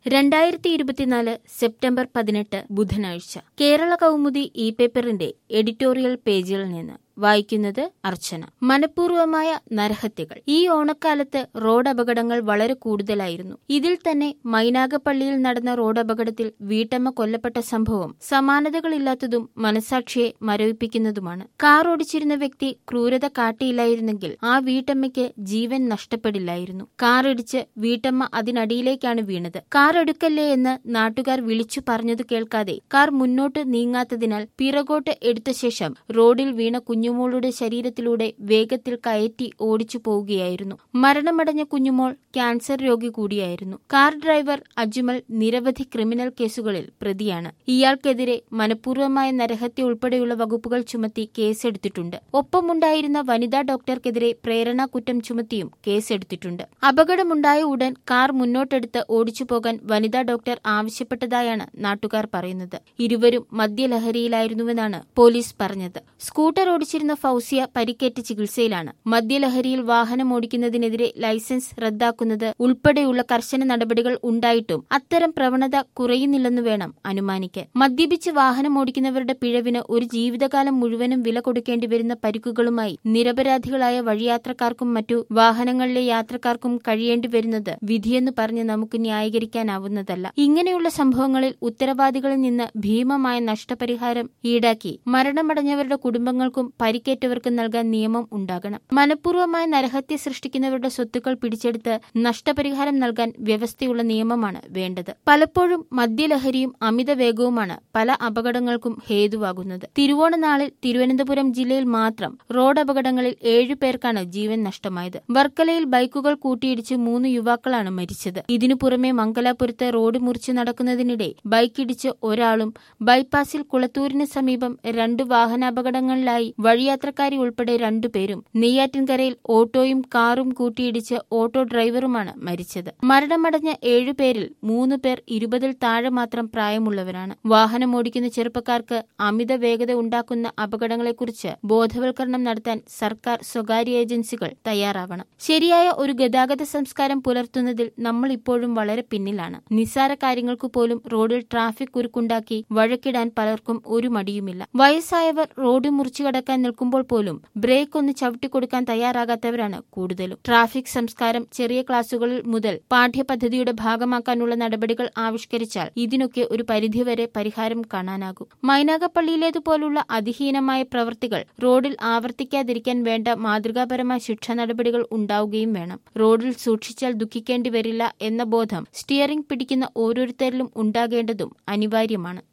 രണ്ടായിരത്തി ഇരുപത്തിനാല് സെപ്റ്റംബർ പതിനെട്ട് ബുധനാഴ്ച കേരള കൗമുദി ഇ പേപ്പറിന്റെ എഡിറ്റോറിയൽ പേജിൽ നിന്ന് വായിക്കുന്നത് അർച്ചന മനഃപൂർവമായ നരഹത്യകൾ ഈ ഓണക്കാലത്ത് റോഡ് അപകടങ്ങൾ വളരെ കൂടുതലായിരുന്നു ഇതിൽ തന്നെ മൈനാഗപ്പള്ളിയിൽ നടന്ന റോഡ് അപകടത്തിൽ വീട്ടമ്മ കൊല്ലപ്പെട്ട സംഭവം സമാനതകളില്ലാത്തതും മനസാക്ഷിയെ മരവിപ്പിക്കുന്നതുമാണ് കാർ ഓടിച്ചിരുന്ന വ്യക്തി ക്രൂരത കാട്ടിയില്ലായിരുന്നെങ്കിൽ ആ വീട്ടമ്മയ്ക്ക് ജീവൻ നഷ്ടപ്പെടില്ലായിരുന്നു കാർ ഇടിച്ച് വീട്ടമ്മ അതിനടിയിലേക്കാണ് വീണത് കാർ എടുക്കല്ലേ എന്ന് നാട്ടുകാർ വിളിച്ചു പറഞ്ഞത് കേൾക്കാതെ കാർ മുന്നോട്ട് നീങ്ങാത്തതിനാൽ പിറകോട്ട് എടുത്ത ശേഷം റോഡിൽ വീണ കുഞ്ഞുമോളുടെ ശരീരത്തിലൂടെ വേഗത്തിൽ കയറ്റി ഓടിച്ചു പോവുകയായിരുന്നു മരണമടഞ്ഞ കുഞ്ഞുമോൾ ക്യാൻസർ രോഗി കൂടിയായിരുന്നു കാർ ഡ്രൈവർ അജ്മൽ നിരവധി ക്രിമിനൽ കേസുകളിൽ പ്രതിയാണ് ഇയാൾക്കെതിരെ മനഃപൂർവ്വമായ നരഹത്യ ഉൾപ്പെടെയുള്ള വകുപ്പുകൾ ചുമത്തി കേസെടുത്തിട്ടുണ്ട് ഒപ്പമുണ്ടായിരുന്ന വനിതാ ഡോക്ടർക്കെതിരെ പ്രേരണാ കുറ്റം ചുമത്തിയും കേസെടുത്തിട്ടുണ്ട് അപകടമുണ്ടായ ഉടൻ കാർ മുന്നോട്ടെടുത്ത് ഓടിച്ചു പോകാൻ വനിതാ ഡോക്ടർ ആവശ്യപ്പെട്ടതായാണ് നാട്ടുകാർ പറയുന്നത് ഇരുവരും മദ്യലഹരിയിലായിരുന്നുവെന്നാണ് പോലീസ് പറഞ്ഞത് സ്കൂട്ടർ ഓടിച്ചിരുന്ന ഫൌസിയ പരിക്കേറ്റ് ചികിത്സയിലാണ് മദ്യലഹരിയിൽ വാഹനം ഓടിക്കുന്നതിനെതിരെ ലൈസൻസ് റദ്ദാക്കുന്നത് ഉൾപ്പെടെയുള്ള കർശന നടപടികൾ ഉണ്ടായിട്ടും അത്തരം പ്രവണത കുറയുന്നില്ലെന്ന് വേണം അനുമാനിക്കാൻ മദ്യപിച്ച് വാഹനം ഓടിക്കുന്നവരുടെ പിഴവിന് ഒരു ജീവിതകാലം മുഴുവനും വില കൊടുക്കേണ്ടി വരുന്ന പരിക്കുകളുമായി നിരപരാധികളായ വഴിയാത്രക്കാർക്കും മറ്റു വാഹനങ്ങളിലെ യാത്രക്കാർക്കും കഴിയേണ്ടി വരുന്നത് വിധിയെന്ന് പറഞ്ഞ് നമുക്ക് ന്യായീകരിക്കാനാവുന്നതല്ല ഇങ്ങനെയുള്ള സംഭവങ്ങളിൽ ഉത്തരവാദികളിൽ നിന്ന് ഭീമമായ നഷ്ടപരിഹാരം ഈടാക്കി മരണമടഞ്ഞവരുടെ കുടുംബങ്ങൾക്കും പരിക്കേറ്റവർക്കും നൽകാൻ നിയമം ഉണ്ടാകണം മനഃപൂർവ്വമായ നരഹത്യ സൃഷ്ടിക്കുന്നവരുടെ സ്വത്തുക്കൾ പിടിച്ചെടുത്ത് നഷ്ടപരിഹാരം നൽകാൻ വ്യവസ്ഥയുള്ള നിയമമാണ് വേണ്ടത് പലപ്പോഴും മദ്യലഹരിയും അമിത വേഗവുമാണ് പല അപകടങ്ങൾക്കും ഹേതുവാകുന്നത് തിരുവോണനാളിൽ തിരുവനന്തപുരം ജില്ലയിൽ മാത്രം റോഡ് അപകടങ്ങളിൽ ഏഴു പേർക്കാണ് ജീവൻ നഷ്ടമായത് വർക്കലയിൽ ബൈക്കുകൾ കൂട്ടിയിടിച്ച് മൂന്ന് യുവാക്കളാണ് മരിച്ചത് ഇതിനു പുറമെ മംഗലാപുരത്ത് റോഡ് മുറിച്ച് നടക്കുന്നതിനിടെ ബൈക്കിടിച്ച് ഒരാളും ബൈപ്പാസിൽ കുളത്തൂരിന് സമീപം രണ്ട് വാഹനാപകടങ്ങളിലായി വഴിയാത്രക്കാരി ഉൾപ്പെടെ രണ്ടുപേരും നെയ്യാറ്റിൻകരയിൽ ഓട്ടോയും കാറും കൂട്ടിയിടിച്ച് ഓട്ടോ ഡ്രൈവറുമാണ് മരിച്ചത് മരണമടഞ്ഞ ഏഴുപേരിൽ മൂന്ന് പേർ ഇരുപതിൽ താഴെ മാത്രം പ്രായമുള്ളവരാണ് വാഹനമോടിക്കുന്ന ചെറുപ്പക്കാർക്ക് അമിത വേഗത ഉണ്ടാക്കുന്ന അപകടങ്ങളെക്കുറിച്ച് ബോധവൽക്കരണം നടത്താൻ സർക്കാർ സ്വകാര്യ ഏജൻസികൾ തയ്യാറാവണം ശരിയായ ഒരു ഗതാഗത സംസ്കാരം പുലർത്തുന്നതിൽ നമ്മൾ ഇപ്പോഴും വളരെ പിന്നിലാണ് നിസ്സാര കാര്യങ്ങൾക്കു പോലും റോഡിൽ ട്രാഫിക് കുരുക്കുണ്ടാക്കി വഴക്കിടാൻ പലർക്കും ഒരു മടിയുമില്ല വയസ്സായവർ റോഡ് മുറിച്ചു കടക്കാൻ നിൽക്കുമ്പോൾ പോലും ബ്രേക്ക് ഒന്ന് ചവിട്ടിക്കൊടുക്കാൻ തയ്യാറാകാത്തവരാണ് കൂടുതലും ട്രാഫിക് സംസ്കാരം ചെറിയ ക്ലാസുകളിൽ മുതൽ പാഠ്യപദ്ധതിയുടെ ഭാഗമാക്കാനുള്ള നടപടികൾ ആവിഷ്കരിച്ചാൽ ഇതിനൊക്കെ ഒരു പരിധിവരെ പരിഹാരം കാണാനാകും മൈനാഗപ്പള്ളിയിലേതുപോലുള്ള അതിഹീനമായ പ്രവൃത്തികൾ റോഡിൽ ആവർത്തിക്കാതിരിക്കാൻ വേണ്ട മാതൃകാപരമായ ശിക്ഷാ നടപടികൾ ഉണ്ടാവുകയും വേണം റോഡിൽ സൂക്ഷിച്ചാൽ ദുഃഖിക്കേണ്ടി വരില്ല എന്ന ബോധം സ്റ്റിയറിംഗ് പിടിക്കുന്ന ഓരോരുത്തരിലും ഉണ്ടാകേണ്ടതും അനിവാര്യമാണ്